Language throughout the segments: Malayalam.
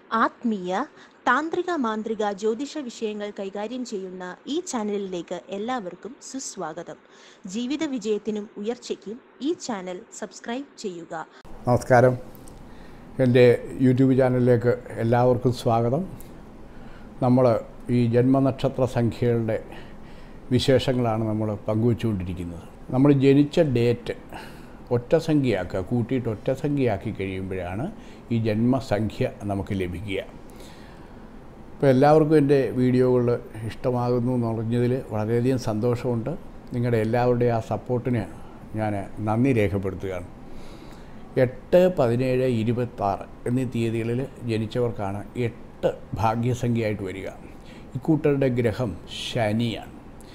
ആത്മീയ താന്ത്രിക മാന്ത്രിക ജ്യോതിഷ വിഷയങ്ങൾ കൈകാര്യം ചെയ്യുന്ന ഈ ചാനലിലേക്ക് എല്ലാവർക്കും സുസ്വാഗതം ജീവിത വിജയത്തിനും ഉയർച്ചയ്ക്കും ഈ ചാനൽ സബ്സ്ക്രൈബ് ചെയ്യുക നമസ്കാരം എൻ്റെ യൂട്യൂബ് ചാനലിലേക്ക് എല്ലാവർക്കും സ്വാഗതം നമ്മൾ ഈ ജന്മനക്ഷത്ര സംഖ്യകളുടെ വിശേഷങ്ങളാണ് നമ്മൾ പങ്കുവച്ചുകൊണ്ടിരിക്കുന്നത് നമ്മൾ ജനിച്ച ഡേറ്റ് ഒറ്റ സംഖ്യയാക്കുക കൂട്ടിയിട്ട് ഒറ്റ സംഖ്യയാക്കി കഴിയുമ്പോഴാണ് ഈ ജന്മസംഖ്യ നമുക്ക് ലഭിക്കുക ഇപ്പോൾ എല്ലാവർക്കും എൻ്റെ വീഡിയോകൾ ഇഷ്ടമാകുന്നു എന്ന് പറഞ്ഞതിൽ വളരെയധികം സന്തോഷമുണ്ട് നിങ്ങളുടെ എല്ലാവരുടെയും ആ സപ്പോർട്ടിന് ഞാൻ നന്ദി രേഖപ്പെടുത്തുകയാണ് എട്ട് പതിനേഴ് ഇരുപത്താറ് എന്നീ തീയതികളിൽ ജനിച്ചവർക്കാണ് എട്ട് ഭാഗ്യസംഖ്യയായിട്ട് വരിക ഇക്കൂട്ടരുടെ ഗ്രഹം ശനിയാണ്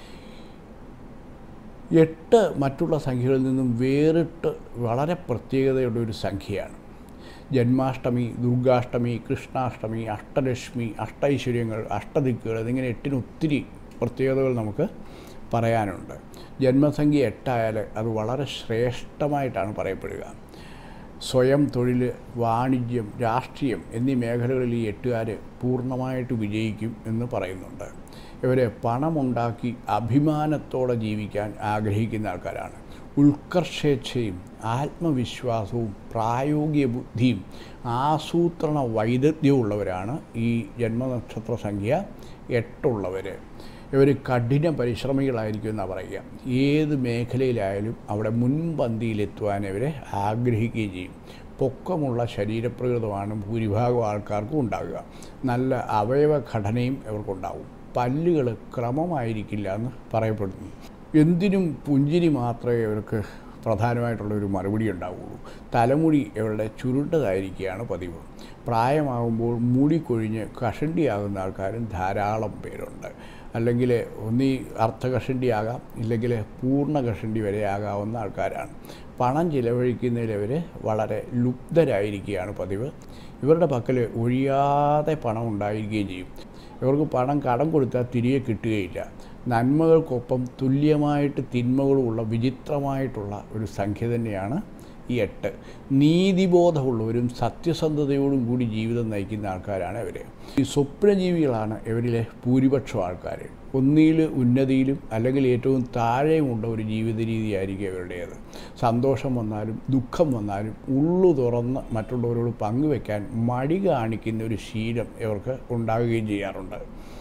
എട്ട് മറ്റുള്ള സംഖ്യകളിൽ നിന്നും വേറിട്ട് വളരെ പ്രത്യേകതയുള്ള ഒരു സംഖ്യയാണ് ജന്മാഷ്ടമി ദുർഗാഷ്ടമി കൃഷ്ണാഷ്ടമി അഷ്ടലക്ഷ്മി അഷ്ടൈശ്വര്യങ്ങൾ അഷ്ടദിക്കുകൾ എന്നിങ്ങനെ എട്ടിന് ഒത്തിരി പ്രത്യേകതകൾ നമുക്ക് പറയാനുണ്ട് ജന്മസംഖ്യ എട്ടായാൽ അത് വളരെ ശ്രേഷ്ഠമായിട്ടാണ് പറയപ്പെടുക സ്വയം തൊഴിൽ വാണിജ്യം രാഷ്ട്രീയം എന്നീ മേഖലകളിൽ ഈ എട്ടുകാർ പൂർണ്ണമായിട്ട് വിജയിക്കും എന്ന് പറയുന്നുണ്ട് ഇവർ പണമുണ്ടാക്കി അഭിമാനത്തോടെ ജീവിക്കാൻ ആഗ്രഹിക്കുന്ന ആൾക്കാരാണ് ഉത്കർഷേച്ഛയും ആത്മവിശ്വാസവും പ്രായോഗിക ബുദ്ധിയും ആസൂത്രണ വൈദഗ്ധ്യവും ഉള്ളവരാണ് ഈ ജന്മനക്ഷത്ര സംഖ്യ എട്ടുള്ളവർ ഇവർ കഠിന പരിശ്രമികളായിരിക്കും എന്നാണ് പറയുക ഏത് മേഖലയിലായാലും അവിടെ മുൻപന്തിയിലെത്തുവാൻ ഇവരെ ആഗ്രഹിക്കുകയും ചെയ്യും പൊക്കമുള്ള ശരീരപ്രകൃതമാണ് ഭൂരിഭാഗം ആൾക്കാർക്കും ഉണ്ടാകുക നല്ല അവയവ ഘടനയും ഇവർക്കുണ്ടാവും പല്ലുകൾ ക്രമമായിരിക്കില്ല എന്ന് പറയപ്പെടുന്നു എന്തിനും പുഞ്ചിരി മാത്രമേ ഇവർക്ക് പ്രധാനമായിട്ടുള്ള ഒരു മറുപടി ഉണ്ടാവുകയുള്ളൂ തലമുടി ഇവരുടെ ചുരുണ്ടതായിരിക്കുകയാണ് പതിവ് പ്രായമാകുമ്പോൾ മുടി കൊഴിഞ്ഞ് കഷണ്ടിയാകുന്ന ആൾക്കാരും ധാരാളം പേരുണ്ട് അല്ലെങ്കിൽ ഒന്നീ അർത്ഥകഷണ്ടിയാകാം ഇല്ലെങ്കിൽ പൂർണ്ണ കഷണ്ടി വരെ ആകാവുന്ന ആൾക്കാരാണ് പണം ചിലവഴിക്കുന്നതിൽ ഇവർ വളരെ ലുബ്ധരായിരിക്കുകയാണ് പതിവ് ഇവരുടെ പക്കൽ ഒഴിയാതെ പണം ഉണ്ടായിരിക്കുകയും ചെയ്യും ഇവർക്ക് പണം കടം കൊടുത്താൽ തിരികെ കിട്ടുകയില്ല നന്മകൾക്കൊപ്പം തുല്യമായിട്ട് തിന്മകളുമുള്ള വിചിത്രമായിട്ടുള്ള ഒരു സംഖ്യ തന്നെയാണ് ഈ എട്ട് നീതിബോധമുള്ളവരും സത്യസന്ധതയോടും കൂടി ജീവിതം നയിക്കുന്ന ആൾക്കാരാണ് ഇവർ ഈ സ്വപ്നജീവികളാണ് ഇവരിലെ ഭൂരിപക്ഷം ആൾക്കാർ ഒന്നിൽ ഉന്നതിയിലും അല്ലെങ്കിൽ ഏറ്റവും താഴെയുമുള്ള ഒരു ജീവിത രീതിയായിരിക്കും ഇവരുടേത് സന്തോഷം വന്നാലും ദുഃഖം വന്നാലും ഉള്ളു തുറന്ന് മറ്റുള്ളവരോട് പങ്കുവെക്കാൻ മടി കാണിക്കുന്ന ഒരു ശീലം ഇവർക്ക് ഉണ്ടാകുകയും ചെയ്യാറുണ്ട്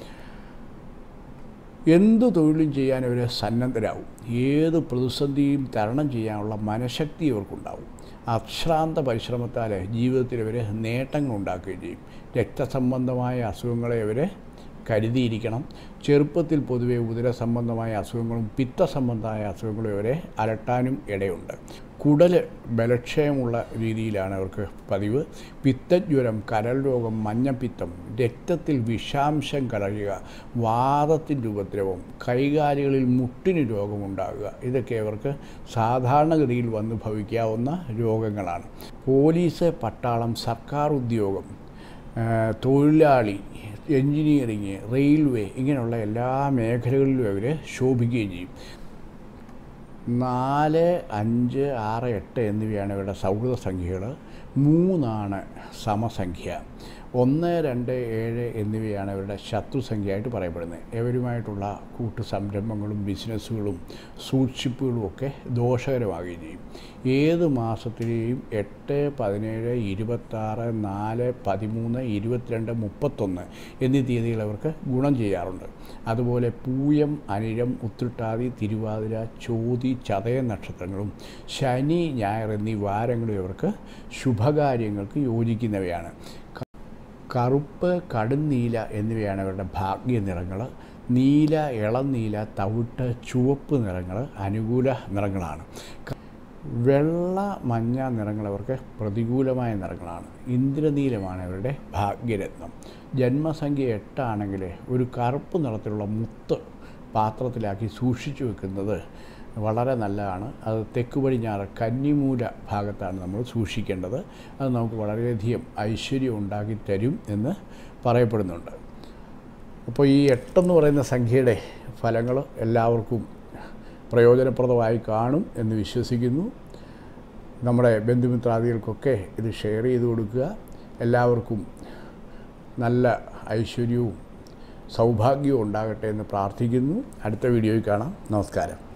എന്തു തൊഴിലും ചെയ്യാൻ ഇവർ സന്നദ്ധരാകും ഏത് പ്രതിസന്ധിയും തരണം ചെയ്യാനുള്ള മനഃശക്തി ഇവർക്കുണ്ടാവും അശ്രാന്ത പരിശ്രമത്താൽ ജീവിതത്തിൽ ഇവർ നേട്ടങ്ങൾ ഉണ്ടാക്കുകയും ചെയ്യും രക്തസംബന്ധമായ അസുഖങ്ങളെ ഇവരെ കരുതിയിരിക്കണം ചെറുപ്പത്തിൽ പൊതുവെ ഉദര സംബന്ധമായ അസുഖങ്ങളും പിത്ത സംബന്ധമായ അസുഖങ്ങളും ഇവരെ അലട്ടാനും ഇടയുണ്ട് കുടൽ ബലക്ഷയമുള്ള രീതിയിലാണ് അവർക്ക് പതിവ് പിത്തജ്വരം കരൾ രോഗം മഞ്ഞപ്പിത്തം രക്തത്തിൽ വിഷാംശം കലരുക വാദത്തിൻ്റെ ഉപദ്രവം കൈകാലുകളിൽ മുട്ടിന് രോഗമുണ്ടാകുക ഇതൊക്കെ അവർക്ക് സാധാരണഗതിയിൽ വന്ന് ഭവിക്കാവുന്ന രോഗങ്ങളാണ് പോലീസ് പട്ടാളം സർക്കാർ ഉദ്യോഗം തൊഴിലാളി എൻജിനീയറിങ് റെയിൽവേ ഇങ്ങനെയുള്ള എല്ലാ മേഖലകളിലും അവർ ശോഭിക്കുകയും ചെയ്യും നാല് അഞ്ച് ആറ് എട്ട് എന്നിവയാണ് ഇവരുടെ സൗഹൃദ സംഖ്യകൾ മൂന്നാണ് സമസംഖ്യ ഒന്ന് രണ്ട് ഏഴ് എന്നിവയാണ് ഇവരുടെ ശത്രുസംഖ്യയായിട്ട് പറയപ്പെടുന്നത് ഇവരുമായിട്ടുള്ള കൂട്ടു സംരംഭങ്ങളും ബിസിനസ്സുകളും സൂക്ഷിപ്പുകളും ഒക്കെ ദോഷകരമാകുകയും ചെയ്യും ഏത് മാസത്തിലെയും എട്ട് പതിനേഴ് ഇരുപത്താറ് നാല് പതിമൂന്ന് ഇരുപത്തിരണ്ട് മുപ്പത്തൊന്ന് എന്നീ തീയതികൾ അവർക്ക് ഗുണം ചെയ്യാറുണ്ട് അതുപോലെ പൂയം അനിഴം ഉത്രട്ടാതി തിരുവാതിര ചോതി ചതയ നക്ഷത്രങ്ങളും ശനി ഞായർ എന്നീ വാരങ്ങളും ഇവർക്ക് ശുഭകാര്യങ്ങൾക്ക് യോജിക്കുന്നവയാണ് കറുപ്പ് കടുന്നീല എന്നിവയാണ് അവരുടെ ഭാഗ്യ നിറങ്ങൾ നീല ഇളം നീല തവിട്ട് ചുവപ്പ് നിറങ്ങൾ അനുകൂല നിറങ്ങളാണ് വെള്ള മഞ്ഞ നിറങ്ങൾ അവർക്ക് പ്രതികൂലമായ നിറങ്ങളാണ് ഇന്ദ്രനീലമാണ് അവരുടെ ഭാഗ്യരത്നം ജന്മസംഖ്യ എട്ടാണെങ്കിൽ ഒരു കറുപ്പ് നിറത്തിലുള്ള മുത്ത് പാത്രത്തിലാക്കി സൂക്ഷിച്ചു വെക്കുന്നത് വളരെ നല്ലതാണ് അത് തെക്ക് പടിഞ്ഞാറ് കന്നിമൂല ഭാഗത്താണ് നമ്മൾ സൂക്ഷിക്കേണ്ടത് അത് നമുക്ക് വളരെയധികം ഐശ്വര്യം ഉണ്ടാക്കി തരും എന്ന് പറയപ്പെടുന്നുണ്ട് അപ്പോൾ ഈ എട്ടെന്ന് പറയുന്ന സംഖ്യയുടെ ഫലങ്ങൾ എല്ലാവർക്കും പ്രയോജനപ്രദമായി കാണും എന്ന് വിശ്വസിക്കുന്നു നമ്മുടെ ബന്ധുമിത്രാദികൾക്കൊക്കെ ഇത് ഷെയർ ചെയ്ത് കൊടുക്കുക എല്ലാവർക്കും നല്ല ഐശ്വര്യവും സൗഭാഗ്യവും ഉണ്ടാകട്ടെ എന്ന് പ്രാർത്ഥിക്കുന്നു അടുത്ത വീഡിയോയിൽ കാണാം നമസ്കാരം